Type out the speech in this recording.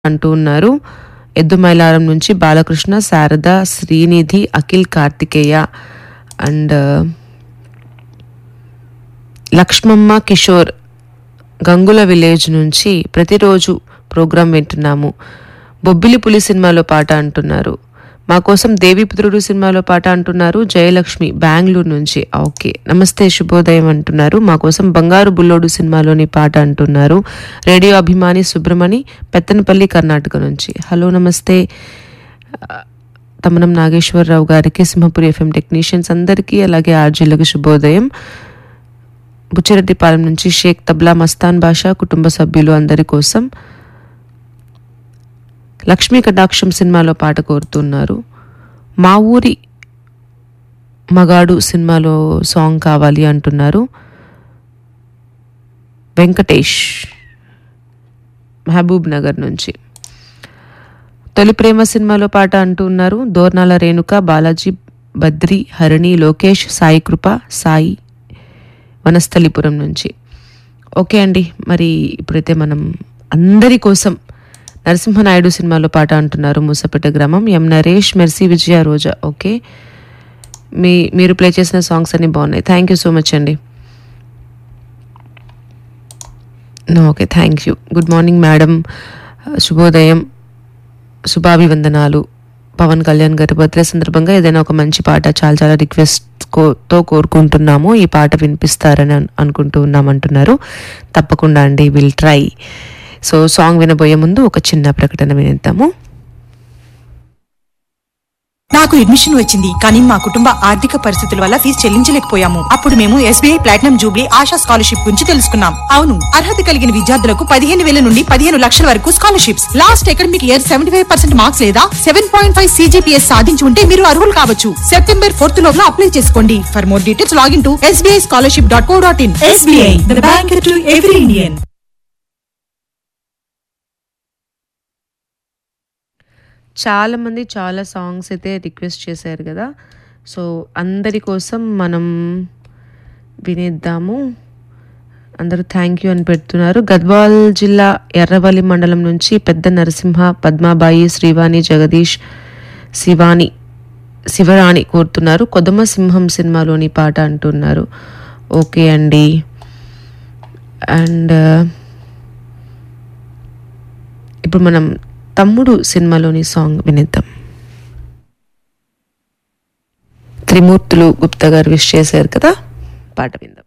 అంటూ ఉన్నారు ఎద్దుమైలారం నుంచి బాలకృష్ణ శారద శ్రీనిధి అఖిల్ కార్తికేయ అండ్ లక్ష్మమ్మ కిషోర్ గంగుల విలేజ్ నుంచి ప్రతిరోజు ప్రోగ్రాం వింటున్నాము బొబ్బిలి పులి సినిమాలో పాట అంటున్నారు మా కోసం దేవిపుత్రుడు సినిమాలో పాట అంటున్నారు జయలక్ష్మి బెంగళూరు నుంచి ఓకే నమస్తే శుభోదయం అంటున్నారు మా కోసం బంగారు బుల్లోడు సినిమాలోని పాట అంటున్నారు రేడియో అభిమాని సుబ్రమణి పెత్తనపల్లి కర్ణాటక నుంచి హలో నమస్తే తమనం నాగేశ్వరరావు గారికి సింహపురి ఎఫ్ఎం టెక్నీషియన్స్ అందరికీ అలాగే ఆర్జీలకు శుభోదయం బుచ్చిరెడ్డిపాలెం నుంచి షేక్ తబ్లా మస్తాన్ బాషా కుటుంబ సభ్యులు అందరి కోసం లక్ష్మీ కటాక్షం సినిమాలో పాట కోరుతున్నారు మా ఊరి మగాడు సినిమాలో సాంగ్ కావాలి అంటున్నారు వెంకటేష్ మహబూబ్ నగర్ నుంచి తొలి ప్రేమ సినిమాలో పాట అంటున్నారు దోర్నాల రేణుక బాలాజీ బద్రి హరిణి లోకేష్ సాయి కృప సాయి వనస్థలిపురం నుంచి ఓకే అండి మరి ఇప్పుడైతే మనం అందరి కోసం నరసింహనాయుడు సినిమాలో పాట అంటున్నారు మూసపేట గ్రామం M Naresh Mercy Vijaya Roja okay మీ మీరు ప్లే చేసిన సాంగ్స్ అన్ని బాగున్నాయి థ్యాంక్ యూ సో మచ్ అండి okay thank you good morning madam శుభోదయం శుభాభివందనాలు పవన్ కళ్యాణ్ గారి బర్త్డే సందర్భంగా ఏదైనా ఒక మంచి పాట చాలా చాలా రిక్వెస్ట్ తో కోరుకుంటున్నాము ఈ పాట వినిపిస్తారని అన్- అనుకుంటూ ఉన్నామంటున్నారు తప్పకుండా అండి విల్ ట్రై సో సాంగ్ వినబోయే ముందు ఒక చిన్న ప్రకటన వినిద్దాము నాకు అడ్మిషన్ వచ్చింది కానీ మా కుటుంబ ఆర్థిక పరిస్థితుల వల్ల ఫీజు చెల్లించలేకపోయాము అప్పుడు మేము SBI platinum jubilee Asha scholarship గురించి తెలుసుకున్నాం అవును అర్హత కలిగిన విద్యార్థులకు పదిహేను వేల నుండి పదిహేను లక్షల వరకు scholarships last academic year seventy five percent marks లేదా సెవెన్ పాయింట్ ఫైవ్ సీజీపీఎస్ సాధించి ఉంటే మీరు అర్హులు కావచ్చు సెప్టెంబర్ ఫోర్త్ లోపల అప్లై చేసుకోండి for more details login to SBI scholarship dot co dot in SBI the bank to every Indian చాలా మంది చాలా సాంగ్స్ అయితే రిక్వెస్ట్ చేశారు కదా సో అందరి కోసం మనం వినేద్దాము అందరూ థ్యాంక్ యూ అని పెడుతున్నారు గద్వాల్ జిల్లా ఎర్రవల్లి మండలం నుంచి పెద్ద నరసింహ పద్మాబాయి శ్రీవాణి జగదీష్ శివాని శివరాణి కోరుతున్నారు కొదమ సింహం సినిమాలోని పాట అంటున్నారు ఓకే అండి అండ్ ఇప్పుడు మనం తమ్ముడు సినిమాలోని సాంగ్ వినిద్దాం త్రిమూర్తులు గుప్తా గారు విష్ చేశారు కదా పాట విందాం